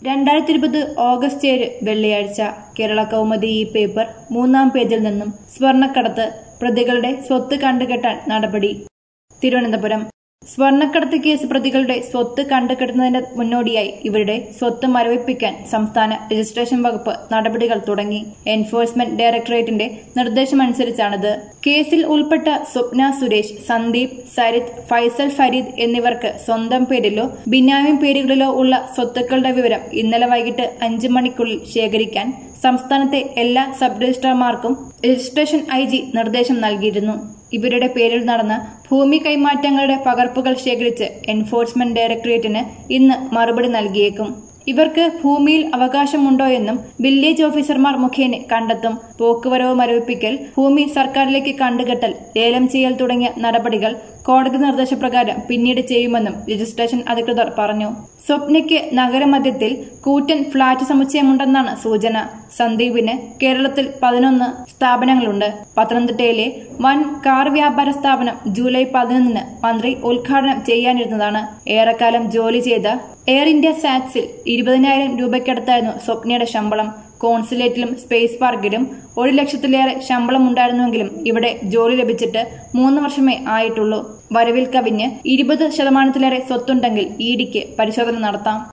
രണ്ടായിരത്തി ഇരുപത് ഓഗസ്റ്റ് ഏഴ് വെള്ളിയാഴ്ച കേരള കൗമുദി ഈ പേപ്പർ മൂന്നാം പേജിൽ നിന്നും സ്വർണ്ണക്കടത്ത് പ്രതികളുടെ സ്വത്ത് കണ്ടുകെട്ടാൻ നടപടി തിരുവനന്തപുരം സ്വർണ്ണക്കടത്ത് കേസ് പ്രതികളുടെ സ്വത്ത് കണ്ടുകെട്ടുന്നതിന്റെ മുന്നോടിയായി ഇവരുടെ സ്വത്ത് മരവിപ്പിക്കാൻ സംസ്ഥാന രജിസ്ട്രേഷൻ വകുപ്പ് നടപടികൾ തുടങ്ങി എൻഫോഴ്സ്മെന്റ് ഡയറക്ടറേറ്റിന്റെ നിർദ്ദേശമനുസരിച്ചാണിത് കേസിൽ ഉൾപ്പെട്ട സ്വപ്ന സുരേഷ് സന്ദീപ് സരിത് ഫൈസൽ ഫരീദ് എന്നിവർക്ക് സ്വന്തം പേരിലോ ബിനാമി പേരുകളിലോ ഉള്ള സ്വത്തുക്കളുടെ വിവരം ഇന്നലെ വൈകിട്ട് അഞ്ചു മണിക്കുള്ളിൽ ശേഖരിക്കാൻ സംസ്ഥാനത്തെ എല്ലാ സബ് രജിസ്ട്രാർമാർക്കും രജിസ്ട്രേഷൻ ഐ ജി നിർദ്ദേശം നൽകിയിരുന്നു ഇവരുടെ പേരിൽ നടന്ന ഭൂമി കൈമാറ്റങ്ങളുടെ പകർപ്പുകൾ ശേഖരിച്ച് എൻഫോഴ്സ്മെന്റ് ഡയറക്ടറേറ്റിന് ഇന്ന് മറുപടി നൽകിയേക്കും ഇവർക്ക് ഭൂമിയിൽ അവകാശമുണ്ടോയെന്നും വില്ലേജ് ഓഫീസർമാർ മുഖേന കണ്ടെത്തും പോക്കുവരവ് മരവിപ്പിക്കൽ ഭൂമി സർക്കാരിലേക്ക് കണ്ടുകെട്ടൽ ലേലം ചെയ്യൽ തുടങ്ങിയ നടപടികൾ കോടതി നിർദ്ദേശപ്രകാരം പിന്നീട് ചെയ്യുമെന്നും രജിസ്ട്രേഷൻ അധികൃതർ പറഞ്ഞു സ്വപ്നയ്ക്ക് നഗരമധ്യത്തിൽ കൂറ്റൻ ഫ്ളാറ്റ് സമുച്ചയമുണ്ടെന്നാണ് സൂചന സന്ദീപിന് കേരളത്തിൽ പതിനൊന്ന് സ്ഥാപനങ്ങളുണ്ട് പത്തനംതിട്ടയിലെ വൻ കാർ വ്യാപാര സ്ഥാപനം ജൂലൈ പതിനൊന്നിന് മന്ത്രി ഉദ്ഘാടനം ചെയ്യാനിരുന്നതാണ് ഏറെക്കാലം ജോലി ചെയ്ത എയർ ഇന്ത്യ സാറ്റ്സിൽ ഇരുപതിനായിരം രൂപയ്ക്കടുത്തായിരുന്നു സ്വപ്നയുടെ ശമ്പളം കോൺസുലേറ്റിലും സ്പേസ് പാർക്കിലും ഒരു ലക്ഷത്തിലേറെ ശമ്പളം ഉണ്ടായിരുന്നുവെങ്കിലും ഇവിടെ ജോലി ലഭിച്ചിട്ട് മൂന്ന് വർഷമേ ആയിട്ടുള്ളൂ വരവിൽ കവിഞ്ഞ് ഇരുപത് ശതമാനത്തിലേറെ സ്വത്തുണ്ടെങ്കിൽ ഇഡിക്ക് പരിശോധന നടത്താം